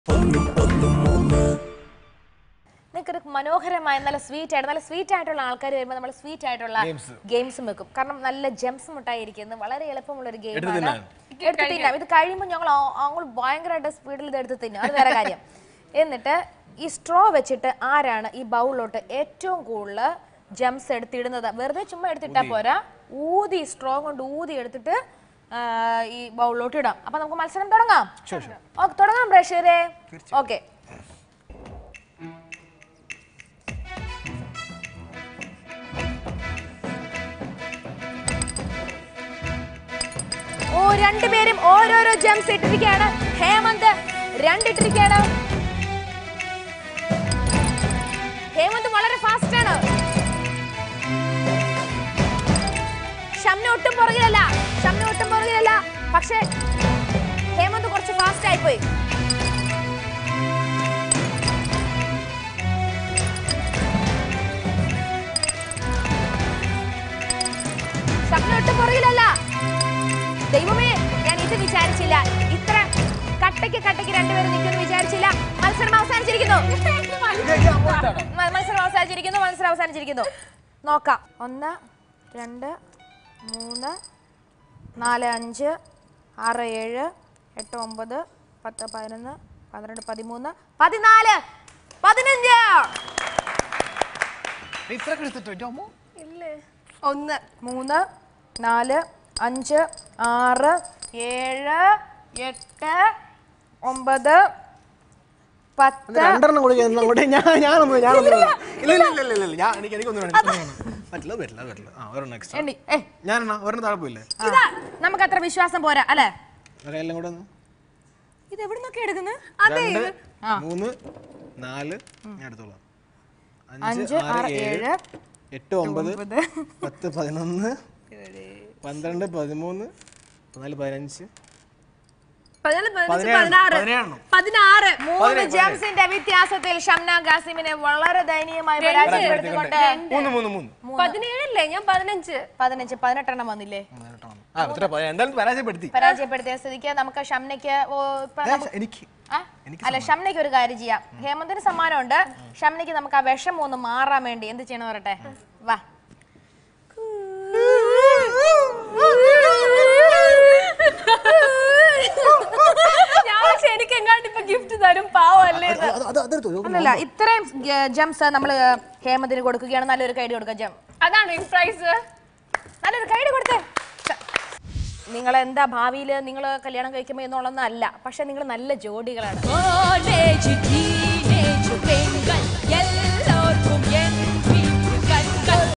നിങ്ങൾക്കൊരു മനോഹരമായ നല്ല സ്വീറ്റ് ആയിട്ട് നല്ല സ്വീറ്റ് ആയിട്ടുള്ള ആൾക്കാർ വരുമ്പോൾ നമ്മൾ സ്വീറ്റ് ആയിട്ടുള്ള ഗെയിംസും വെക്കും കാരണം നല്ല ജെംസ് മുട്ടായി ഇരിക്കുന്നത് വളരെ എളുപ്പമുള്ള ഒരു ഗെയിമാണ് എടുത്ത് തിന്നാം ഇത് കഴിയുമ്പോൾ ഞങ്ങൾ അങ്ങോട്ട് ഭയങ്കരമായിട്ട് സ്പീഡിൽ ഇത് എടുത്ത് തിന്നും അത് വേറെ കാര്യം എന്നിട്ട് ഈ സ്ട്രോ വെച്ചിട്ട് ആരാണ് ഈ ബൗളിലോട്ട് ഏറ്റവും കൂടുതൽ ജംസ് എടുത്തിടുന്നത് വെറുതെ ചുമ്മാ എടുത്തിട്ടാ പോരാ ഊതി സ്ട്രോ കൊണ്ട് ഊതി എടുത്തിട്ട് ആ, ഈ ബൗളിലോട്ട് ഇടാം അപ്പൊ നമുക്ക് മത്സരം തുടങ്ങാം ഓക്കെ തുടങ്ങാം പ്രേക്ഷകരെ ഓക്കെ ഓ രണ്ടുപേരും ഓരോരോ ജംസ് ഇട്ടിരിക്കുകയാണ് ഹേമന്ത് രണ്ടിട്ടിരിക്കുകയാണ് ഹേമന്ത് വളരെ ഫാസ്റ്റ് ആണ് ഷംന ഒട്ടും പുറകിലല്ല ഷംന ഒട്ടും പുറകിലല്ല പക്ഷേ ഹേമന്ത് കുറച്ച് ഫാസ്റ്റ് ആയിപ്പോയി ഷംന ഒട്ടും പുറകിലല്ല ദൈവമേ ഞാൻ ഇത് വിചാരിച്ചില്ല ഇത്ര കട്ടയ്ക്ക് കട്ടയ്ക്ക് രണ്ടുപേരും നിൽക്കുമെന്ന് വിചാരിച്ചില്ല മത്സരം അവസാനിച്ചിരിക്കുന്നു മ- മത്സരം അവസാനിച്ചിരിക്കുന്നു മത്സരം അവസാനിച്ചിരിക്കുന്നു നോക്കാം ഒന്ന് രണ്ട് മൂന്ന് നാല് അഞ്ച് ആറ് ഏഴ് എട്ട് ഒമ്പത് പത്ത് പതിനൊന്ന് പന്ത്രണ്ട് പതിമൂന്ന് പതിനാല് പതിനഞ്ച് ഇത്രയൊക്കെ എടുത്തിട്ടോ അമ്മോ ഒന്ന് മൂന്ന് നാല് അഞ്ച് ആറ് ഏഴ് എട്ട് ഒമ്പത് പത്ത് രണ്ടെണ്ണം കൂടി ഞാൻ അങ്ങോട്ട് ഞാൻ ഞാനൊന്നും ഞാനൊന്നും ഇല്ല ഇല്ല ഇല്ല ഇല്ല ഇല്ല ഇല്ല ഞാൻ എനിക്ക് എനിക്കൊന്നും വേണ്ട ഒന്നും വേണ്ട. പറ്റില്ല അത് പറ്റില്ല അത് പറ്റില്ല ആ ഒരെണ്ണം എക്സ്ട്രാ എണ്ണി ഏ ഞാൻ ഒരെണ്ണം താഴെ പോയില്ലേ ഇതാ നമുക്ക് അത്ര വിശ്വാസം പോരാ അല്ലേ ആ കയ്യെല്ലാം കൂടെ ഒന്ന് ഇത് എവിടെ നിന്നൊക്കെ എടുക്കുന്നത് രണ്ട് മൂന്ന് നാല് ഞാൻ എടുത്തോളാം അഞ്ച് ആറ് ഏഴ് എട്ട് ഒമ്പത് പത്ത് പതിനൊന്ന് പന്ത്രണ്ട് പതിമൂന്ന് പതിനാല് പതിനഞ്ച് പതിനേഴ് പതിനേഴെണ്ണം പതിനാറ് മൂന്ന് ജംസിന്റെ വ്യത്യാസത്തിൽ ഷംന ഖാസിമിനെ വളരെ ദയനീയമായി പരാജയപ്പെടുത്തിക്കൊണ്ട് മൂന്ന് മൂന്ന് മൂന്ന് പതിനേഴല്ലേ ഞാൻ പതിനഞ്ച് പതിനഞ്ച് പതിനെട്ടെണ്ണം വന്നില്ലേ പതിനെട്ടാണ്. ആ ഇത്ര പതി- എന്തായാലും പരാജയപ്പെടുത്തി പരാജയപ്പെടുത്തിയ സ്ഥിതിക്ക് നമുക്ക് ഷംനയ്ക്ക് ഓ, ഇപ്പൊ ദേ, നമുക്ക് എനിക്ക് ആ? അല്ല ഷംനയ്ക്ക് ഒരു കാര്യം ചെയ്യാം ഹേമന്തിന് സമ്മാനമുണ്ട് ഷംനയ്ക്ക് നമുക്ക് ആ വിഷം ഒന്ന് മാറാൻ വേണ്ടി എന്ത് ചെയ്യണം പറയട്ടെ വാ ഞാൻ പക്ഷെ എനിക്ക് എങ്ങാണ്ട് ഇപ്പൊ ഗിഫ്റ്റ് തരും പാവല്ലേ ഇത്. അത് അത് അതെടുത്തോ ഇത് അല്ലല്ല ഇത്രയും ജംസ് നമ്മൾ ഹേമന്തിന് കൊടുക്കുകയാണ് നല്ലൊരു കൈഡി കൊടുക്കാം ജം അതാണ് ഈ പ്രൈസ് നല്ലൊരു കൈഡി കൊടുത്തേ നിങ്ങൾ എന്താ ഭാവിയിൽ നിങ്ങൾ കല്യാണം കഴിക്കുമ്പോൾ എന്നുള്ളതൊന്നും അല്ല പക്ഷെ നിങ്ങൾ നല്ല ജോഡികളാണ് ഓ